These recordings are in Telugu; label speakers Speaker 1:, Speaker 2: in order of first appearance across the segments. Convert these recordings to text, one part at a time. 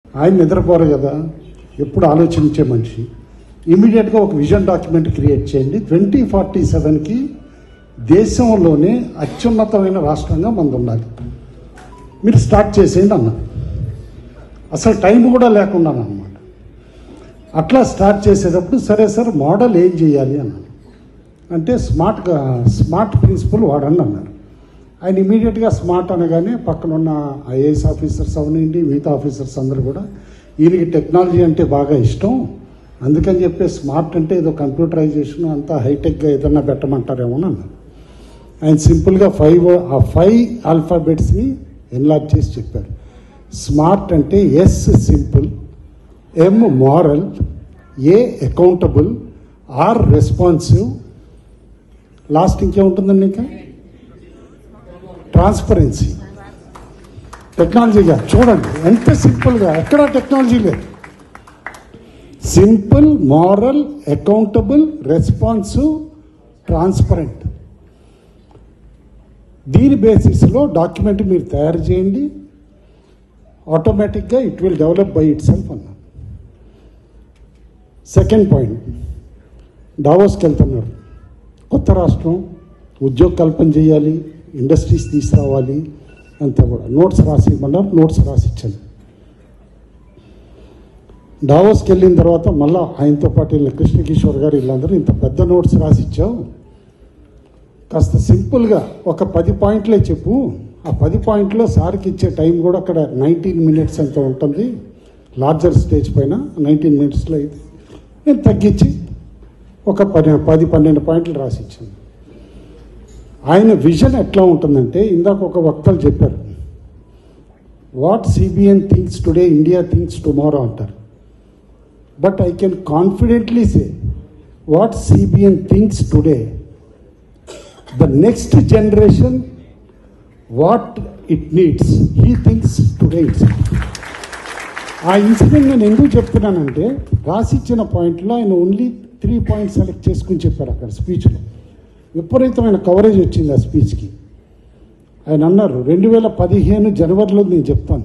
Speaker 1: ఆయన నిద్రపోరు కదా ఎప్పుడు ఆలోచించే మనిషి ఇమీడియట్గా ఒక విజన్ డాక్యుమెంట్ క్రియేట్ చేయండి ట్వంటీ ఫార్టీ సెవెన్కి దేశంలోనే అత్యున్నతమైన రాష్ట్రంగా మంది ఉండాలి మీరు స్టార్ట్ చేసేయండి అన్న అసలు టైం కూడా లేకుండా అనమాట అట్లా స్టార్ట్ చేసేటప్పుడు సరే సార్ మోడల్ ఏం చేయాలి అన్నాను అంటే స్మార్ట్ స్మార్ట్ ప్రిన్సిపల్ వాడండి అన్నారు ఆయన ఇమీడియట్గా స్మార్ట్ అనగానే పక్కన ఉన్న ఐఏఎస్ ఆఫీసర్స్ అవనండి మిగతా ఆఫీసర్స్ అందరూ కూడా ఈయనకి టెక్నాలజీ అంటే బాగా ఇష్టం అందుకని చెప్పి స్మార్ట్ అంటే ఏదో కంప్యూటరైజేషన్ అంతా హైటెక్గా ఏదన్నా పెట్టమంటారేమో అని అన్నారు ఆయన సింపుల్గా ఫైవ్ ఆ ఫైవ్ ఆల్ఫాబెట్స్ని ఎన్లార్జ్ చేసి చెప్పారు స్మార్ట్ అంటే S simple M moral A accountable R responsive last ఇంకేముంటుందండి ఇంకా ట్రాన్స్పరెన్సీ టెక్నాలజీగా చూడండి ఎంత సింపుల్గా ఎక్కడ టెక్నాలజీ లేదు simple moral accountable responsive transparent దీని బేసిస్లో డాక్యుమెంట్ మీరు తయారు చేయండి ఆటోమేటిక్గా it will develop by itself అన్నా సెకండ్ పాయింట్ డావోస్కి వెళ్తున్నారు కొత్త రాష్ట్రం ఉద్యోగ కల్పన చేయాలి ఇండస్ట్రీస్ తీసుకురావాలి అంతా కూడా నోట్స్ రాసి ఇవ్వమన్నారు నోట్స్ రాసి ఇచ్చాను డావోస్కి వెళ్ళిన తర్వాత మళ్ళా ఆయనతో పాటు వెళ్ళిన కృష్ణకిషోర్ గారు వీళ్ళందరూ ఇంత పెద్ద నోట్స్ రాసి ఇచ్చావు కాస్త సింపుల్గా ఒక పది పాయింట్లే చెప్పు ఆ పది పాయింట్లో సార్కి ఇచ్చే టైం కూడా అక్కడ నైన్టీన్ మినిట్స్ ఎంత ఉంటుంది లార్జర్ స్టేజ్ పైన నైన్టీన్ మినిట్స్లో అయితే నేను తగ్గించి ఒక పది పది పన్నెండు పాయింట్లు రాసి ఇచ్చాను ఆయన విజన్ ఎట్లా ఉంటుందంటే ఇందాక ఒక వక్తలు చెప్పారు what CBN thinks today India thinks tomorrow అంటారు but I can confidently say what CBN thinks today the next generation what it needs he thinks today it's uh incident నేను ఎందుకు చెప్తున్నానంటే రాసిచ్చిన పాయింట్లో ఆయన ఓన్లీ త్రీ పాయింట్స్ సెలెక్ట్ చేసుకుని చెప్పారు అక్కడ స్పీచ్లో విపరీతమైన కవరేజ్ వచ్చింది ఆ స్పీచ్కి ఆయన అన్నారు రెండు వేల పదిహేను జనవరిలో నేను చెప్తాను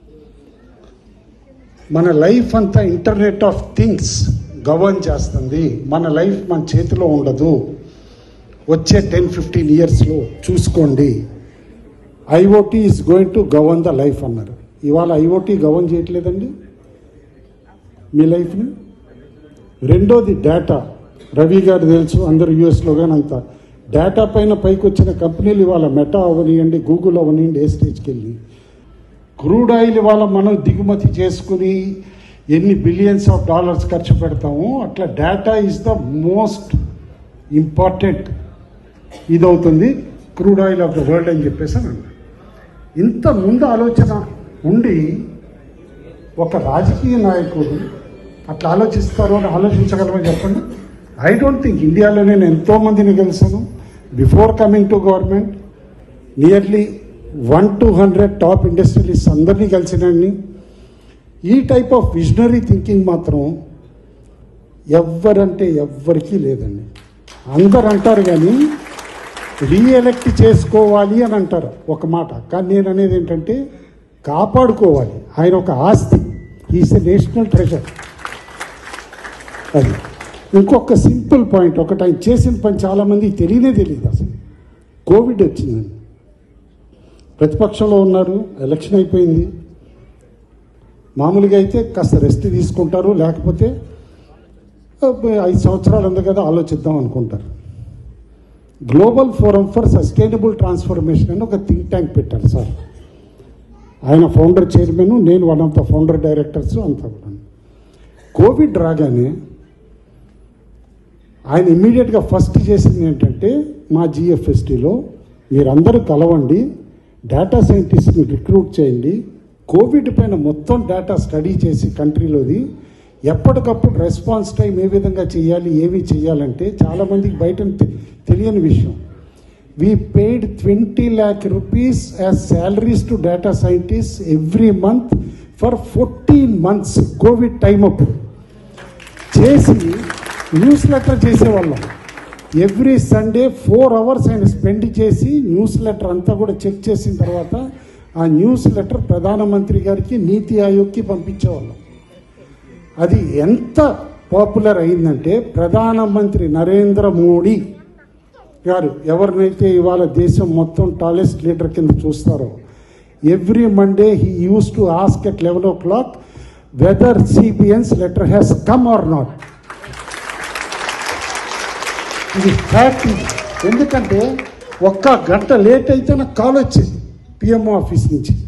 Speaker 1: మన లైఫ్ అంతా ఇంటర్నెట్ ఆఫ్ థింగ్స్ గవర్న్ చేస్తుంది మన లైఫ్ మన చేతిలో ఉండదు వచ్చే టెన్ ఫిఫ్టీన్ ఇయర్స్లో చూసుకోండి IOT is going to govern the life అన్నారు ఇవాళ ఐఓటీ గవర్న్ చేయట్లేదండి మీ లైఫ్ని రెండోది డేటా రవి గారు తెలుసు అందరు యూఎస్లో కానీ అంత డేటా పైన పైకి వచ్చిన కంపెనీలు ఇవాళ మెటా అవనియండి గూగుల్ అవనియండి ఏ స్టేజ్కి వెళ్ళి క్రూడ్ ఆయిల్ ఇవాళ మనం దిగుమతి చేసుకుని ఎన్ని బిలియన్స్ ఆఫ్ డాలర్స్ ఖర్చు పెడతామో అట్లా data is the most important ఇదవుతుంది crude oil of the world అని చెప్పేసి అని అన్నారు ఇంత ముందు ఆలోచన ఉండి ఒక రాజకీయ నాయకుడు అట్లా ఆలోచిస్తారు అని ఆలోచించగలమని చెప్పండి ఐ డోంట్ థింక్ ఇండియాలో నేను ఎంతో మందిని కలిసాను before coming to government nearly one two hundred top industrialist అందరినీ కలిసినండి ఈ టైప్ ఆఫ్ విజనరీ థింకింగ్ మాత్రం ఎవ్వరంటే ఎవ్వరికీ లేదండి అందరు అంటారు కానీ రీఎలెక్ట్ చేసుకోవాలి అని అంటారు ఒక మాట కానీ నేను అనేది ఏంటంటే కాపాడుకోవాలి ఆయన ఒక ఆస్తి ఈస్ ఎ నేషనల్ ట్రెజర్ అది ఇంకొక సింపుల్ పాయింట్ ఒకటి ఆయన చేసిన పని చాలామందికి తెలియనే తెలియదు అసలు కోవిడ్ వచ్చిందండి ప్రతిపక్షంలో ఉన్నారు ఎలక్షన్ అయిపోయింది మామూలుగా అయితే కాస్త రెస్ట్ తీసుకుంటారు లేకపోతే "అబ్బే, ఐదు సంవత్సరాలు ఉంది కదా ఆలోచిద్దాం అనుకుంటారు global forum for sustainable transformation అని ఒక థింక్ ట్యాంక్ పెట్టారు సార్ ఆయన ఫౌండర్ చైర్మన్ నేను one of the founder directors అంతా కూడా కోవిడ్ రాగానే ఆయన ఇమ్మీడియట్గా ఫస్ట్ చేసింది ఏంటంటే మా జిఎఫ్ఎస్టీలో మీరందరూ కలవండి డేటా సైంటిస్ట్ని రిక్రూట్ చేయండి కోవిడ్ పైన మొత్తం డేటా స్టడీ చేసి కంట్రీలోది ఎప్పటికప్పుడు రెస్పాన్స్ టైం ఏ విధంగా చేయాలి ఏమి చేయాలంటే చాలామందికి బయట తె- తెలియని విషయం we paid twenty lakh rupees as salaries to data scientist every month for fourteen months Covid time అప్పుడు చేసి న్యూస్ లెటర్ చేసేవాళ్ళం ఎవ్రీ సండే ఫోర్ అవర్స్ ఆయన స్పెండ్ చేసి న్యూస్ లెటర్ అంతా కూడా చెక్ చేసిన తర్వాత ఆ న్యూస్ లెటర్ ప్రధానమంత్రి గారికి నీతి ఆయోగ్కి పంపించేవాళ్ళం అది ఎంత పాపులర్ అయిందంటే ప్రధానమంత్రి నరేంద్ర మోడీ గారు ఎవరినైతే ఇవాళ దేశం మొత్తం టాలెస్ట్ లీడర్ కింద చూస్తారో every Monday he use to ask at eleven o'clock whether CBN's letter has come or not ఇది ఫ్యాక్ట్ ఇది ఎందుకంటే ఒక్క గంట లేట్ అయితే నాకు కాల్ వచ్చింది పిఎంఓ ఆఫీస్ నుంచి